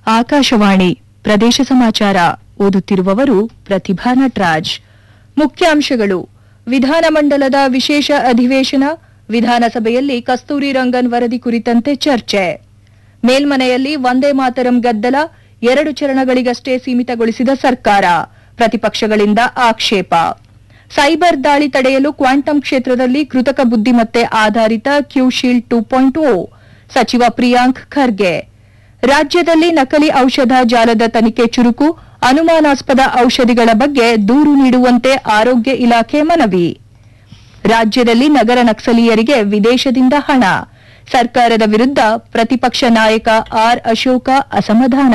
ಆಕಾಶವಾಣಿ ಪ್ರದೇಶ ಸಮಾಚಾರ ಓದುತ್ತಿರುವವರು ಪ್ರತಿಭಾ ನಟರಾಜ್ ಮುಖ್ಯಾಂಶಗಳು ವಿಧಾನಮಂಡಲದ ವಿಶೇಷ ಅಧಿವೇಶನ ವಿಧಾನಸಭೆಯಲ್ಲಿ ಕಸ್ತೂರಿ ರಂಗನ್ ವರದಿ ಕುರಿತಂತೆ ಚರ್ಚೆ ಮೇಲ್ಮನೆಯಲ್ಲಿ ವಂದೇ ಮಾತರಂ ಗದ್ದಲ ಎರಡು ಚರಣಗಳಿಗಷ್ಟೇ ಸೀಮಿತಗೊಳಿಸಿದ ಸರ್ಕಾರ ಪ್ರತಿಪಕ್ಷಗಳಿಂದ ಆಕ್ಷೇಪ ಸೈಬರ್ ದಾಳಿ ತಡೆಯಲು ಕ್ವಾಂಟಮ್ ಕ್ಷೇತ್ರದಲ್ಲಿ ಕೃತಕ ಬುದ್ದಿಮತ್ತೆ ಆಧಾರಿತ ಕ್ಯೂಶೀಲ್ಡ್ ಟು ಪಾಯಿಂಟ್ ಓ ಸಚಿವ ಪ್ರಿಯಾಂಕ್ ಖರ್ಗೆ ರಾಜ್ಯದಲ್ಲಿ ನಕಲಿ ಔಷಧ ಜಾಲದ ತನಿಖೆ ಚುರುಕು ಅನುಮಾನಾಸ್ಪದ ಔಷಧಿಗಳ ಬಗ್ಗೆ ದೂರು ನೀಡುವಂತೆ ಆರೋಗ್ಯ ಇಲಾಖೆ ಮನವಿ ರಾಜ್ಯದಲ್ಲಿ ನಗರ ನಕ್ಸಲೀಯರಿಗೆ ವಿದೇಶದಿಂದ ಹಣ ಸರ್ಕಾರದ ವಿರುದ್ಧ ಪ್ರತಿಪಕ್ಷ ನಾಯಕ ಆರ್ ಅಶೋಕ ಅಸಮಾಧಾನ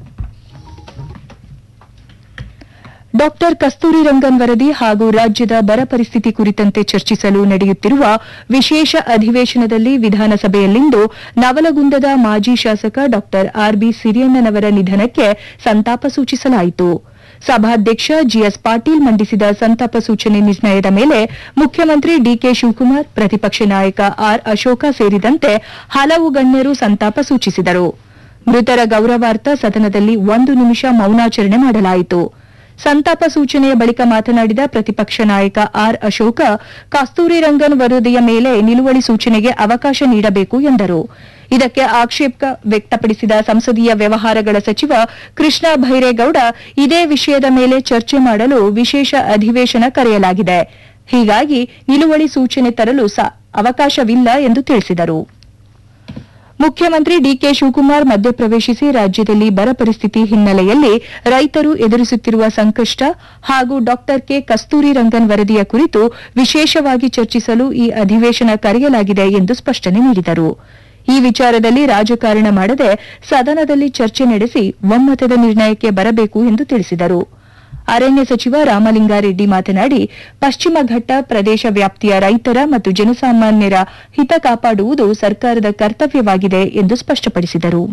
ಡಾಕ್ಟರ್ ಕಸ್ತೂರಿ ರಂಗನ್ ವರದಿ ಹಾಗೂ ರಾಜ್ಯದ ಬರ ಪರಿಸ್ಥಿತಿ ಕುರಿತಂತೆ ಚರ್ಚಿಸಲು ನಡೆಯುತ್ತಿರುವ ವಿಶೇಷ ಅಧಿವೇಶನದಲ್ಲಿ ವಿಧಾನಸಭೆಯಲ್ಲಿಂದು ನವಲಗುಂದದ ಮಾಜಿ ಶಾಸಕ ಡಾಕ್ಟರ್ ಆರ್ಬಿ ಸಿರಿಯಣ್ಣನವರ ನಿಧನಕ್ಕೆ ಸಂತಾಪ ಸೂಚಿಸಲಾಯಿತು ಸಭಾಧ್ಯಕ್ಷ ಜಿಎಸ್ ಪಾಟೀಲ್ ಮಂಡಿಸಿದ ಸಂತಾಪ ಸೂಚನೆ ನಿರ್ಣಯದ ಮೇಲೆ ಮುಖ್ಯಮಂತ್ರಿ ಡಿಕೆ ಶಿವಕುಮಾರ್ ಪ್ರತಿಪಕ್ಷ ನಾಯಕ ಆರ್ ಅಶೋಕ ಸೇರಿದಂತೆ ಹಲವು ಗಣ್ಯರು ಸಂತಾಪ ಸೂಚಿಸಿದರು ಮೃತರ ಗೌರವಾರ್ಥ ಸದನದಲ್ಲಿ ಒಂದು ನಿಮಿಷ ಮೌನಾಚರಣೆ ಮಾಡಲಾಯಿತು ಸಂತಾಪ ಸೂಚನೆಯ ಬಳಿಕ ಮಾತನಾಡಿದ ಪ್ರತಿಪಕ್ಷ ನಾಯಕ ಆರ್ ಅಶೋಕ ಕಸ್ತೂರಿ ರಂಗನ್ ವರದಿಯ ಮೇಲೆ ನಿಲುವಳಿ ಸೂಚನೆಗೆ ಅವಕಾಶ ನೀಡಬೇಕು ಎಂದರು ಇದಕ್ಕೆ ಆಕ್ಷೇಪ ವ್ಯಕ್ತಪಡಿಸಿದ ಸಂಸದೀಯ ವ್ಯವಹಾರಗಳ ಸಚಿವ ಕೃಷ್ಣ ಭೈರೇಗೌಡ ಇದೇ ವಿಷಯದ ಮೇಲೆ ಚರ್ಚೆ ಮಾಡಲು ವಿಶೇಷ ಅಧಿವೇಶನ ಕರೆಯಲಾಗಿದೆ ಹೀಗಾಗಿ ನಿಲುವಳಿ ಸೂಚನೆ ತರಲು ಸ- ಅವಕಾಶವಿಲ್ಲ ಎಂದು ತಿಳಿಸಿದರು ಮುಖ್ಯಮಂತ್ರಿ ಡಿಕೆ ಶಿವಕುಮಾರ್ ಮಧ್ಯಪ್ರವೇಶಿಸಿ ರಾಜ್ಯದಲ್ಲಿ ಬರ ಪರಿಸ್ಥಿತಿ ಹಿನ್ನೆಲೆಯಲ್ಲಿ ರೈತರು ಎದುರಿಸುತ್ತಿರುವ ಸಂಕಷ್ಟ ಹಾಗೂ ಡಾಕ್ಟರ್ ಕೆ ಕಸ್ತೂರಿ ರಂಗನ್ ವರದಿಯ ಕುರಿತು ವಿಶೇಷವಾಗಿ ಚರ್ಚಿಸಲು ಈ ಅಧಿವೇಶನ ಕರೆಯಲಾಗಿದೆ ಎಂದು ಸ್ಪಷ್ಟನೆ ನೀಡಿದರು ಈ ವಿಚಾರದಲ್ಲಿ ರಾಜಕಾರಣ ಮಾಡದೆ ಸದನದಲ್ಲಿ ಚರ್ಚೆ ನಡೆಸಿ ಒಮ್ಮತದ ನಿರ್ಣಯಕ್ಕೆ ಬರಬೇಕು ಎಂದು ತಿಳಿಸಿದರು ಅರಣ್ಯ ಸಚಿವ ರಾಮಲಿಂಗಾರೆಡ್ಡಿ ಮಾತನಾಡಿ ಪಶ್ಚಿಮ ಘಟ್ಟ ಪ್ರದೇಶ ವ್ಯಾಪ್ತಿಯ ರೈತರ ಮತ್ತು ಜನಸಾಮಾನ್ಯರ ಹಿತ ಕಾಪಾಡುವುದು ಸರ್ಕಾರದ ಕರ್ತವ್ಯವಾಗಿದೆ ಎಂದು ಸ್ಪಷ್ಟಪಡಿಸಿದರು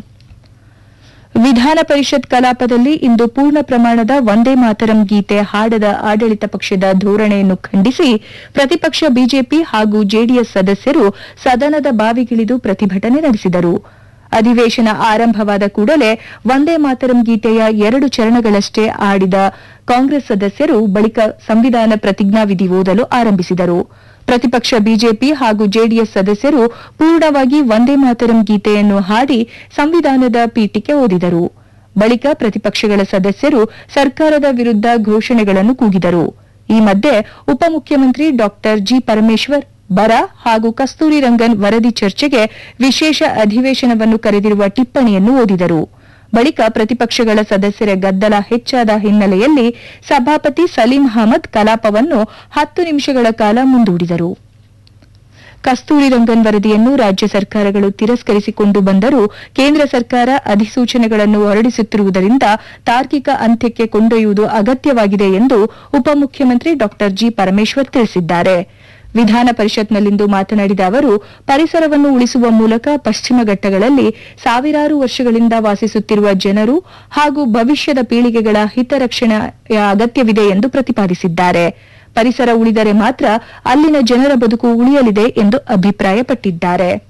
ವಿಧಾನ ಪರಿಷತ್ ಕಲಾಪದಲ್ಲಿ ಇಂದು ಪೂರ್ಣ ಪ್ರಮಾಣದ ವಂದೇ ಮಾತರಂ ಗೀತೆ ಹಾಡದ ಆಡಳಿತ ಪಕ್ಷದ ಧೋರಣೆಯನ್ನು ಖಂಡಿಸಿ ಪ್ರತಿಪಕ್ಷ ಬಿಜೆಪಿ ಹಾಗೂ ಜೆಡಿಎಸ್ ಸದಸ್ಯರು ಸದನದ ಬಾವಿಗಿಳಿದು ಪ್ರತಿಭಟನೆ ನಡೆಸಿದರು ಅಧಿವೇಶನ ಆರಂಭವಾದ ಕೂಡಲೇ ವಂದೇ ಮಾತರಂ ಗೀತೆಯ ಎರಡು ಚರಣಗಳಷ್ಟೇ ಆಡಿದ ಕಾಂಗ್ರೆಸ್ ಸದಸ್ಯರು ಬಳಿಕ ಸಂವಿಧಾನ ಪ್ರತಿಜ್ಞಾವಿಧಿ ಓದಲು ಆರಂಭಿಸಿದರು ಪ್ರತಿಪಕ್ಷ ಬಿಜೆಪಿ ಹಾಗೂ ಜೆಡಿಎಸ್ ಸದಸ್ಯರು ಪೂರ್ಣವಾಗಿ ವಂದೇ ಮಾತರಂ ಗೀತೆಯನ್ನು ಹಾಡಿ ಸಂವಿಧಾನದ ಪೀಠಿಕೆ ಓದಿದರು ಬಳಿಕ ಪ್ರತಿಪಕ್ಷಗಳ ಸದಸ್ಯರು ಸರ್ಕಾರದ ವಿರುದ್ಧ ಘೋಷಣೆಗಳನ್ನು ಕೂಗಿದರು ಈ ಮಧ್ಯೆ ಉಪಮುಖ್ಯಮಂತ್ರಿ ಡಾಕ್ಟರ್ ಜಿ ಪರಮೇಶ್ವರ್ ಬರ ಹಾಗೂ ಕಸ್ತೂರಿ ರಂಗನ್ ವರದಿ ಚರ್ಚೆಗೆ ವಿಶೇಷ ಅಧಿವೇಶನವನ್ನು ಕರೆದಿರುವ ಟಿಪ್ಪಣಿಯನ್ನು ಓದಿದರು ಬಳಿಕ ಪ್ರತಿಪಕ್ಷಗಳ ಸದಸ್ಯರ ಗದ್ದಲ ಹೆಚ್ಚಾದ ಹಿನ್ನೆಲೆಯಲ್ಲಿ ಸಭಾಪತಿ ಸಲೀಂ ಅಹಮದ್ ಕಲಾಪವನ್ನು ಹತ್ತು ನಿಮಿಷಗಳ ಕಾಲ ಮುಂದೂಡಿದರು ಕಸ್ತೂರಿ ರಂಗನ್ ವರದಿಯನ್ನು ರಾಜ್ಯ ಸರ್ಕಾರಗಳು ತಿರಸ್ಕರಿಸಿಕೊಂಡು ಬಂದರೂ ಕೇಂದ್ರ ಸರ್ಕಾರ ಅಧಿಸೂಚನೆಗಳನ್ನು ಹೊರಡಿಸುತ್ತಿರುವುದರಿಂದ ತಾರ್ಕಿಕ ಅಂತ್ಯಕ್ಕೆ ಕೊಂಡೊಯ್ಯುವುದು ಅಗತ್ಯವಾಗಿದೆ ಎಂದು ಉಪಮುಖ್ಯಮಂತ್ರಿ ಡಾಕ್ಟರ್ ಜಿ ಪರಮೇಶ್ವರ್ ತಿಳಿಸಿದ್ದಾರೆ ವಿಧಾನ ಪರಿಷತ್ನಲ್ಲಿಂದು ಮಾತನಾಡಿದ ಅವರು ಪರಿಸರವನ್ನು ಉಳಿಸುವ ಮೂಲಕ ಪಶ್ಚಿಮ ಘಟ್ಟಗಳಲ್ಲಿ ಸಾವಿರಾರು ವರ್ಷಗಳಿಂದ ವಾಸಿಸುತ್ತಿರುವ ಜನರು ಹಾಗೂ ಭವಿಷ್ಯದ ಪೀಳಿಗೆಗಳ ಹಿತರಕ್ಷಣೆಯ ಅಗತ್ಯವಿದೆ ಎಂದು ಪ್ರತಿಪಾದಿಸಿದ್ದಾರೆ ಪರಿಸರ ಉಳಿದರೆ ಮಾತ್ರ ಅಲ್ಲಿನ ಜನರ ಬದುಕು ಉಳಿಯಲಿದೆ ಎಂದು ಅಭಿಪ್ರಾಯಪಟ್ಟಿದ್ದಾರೆ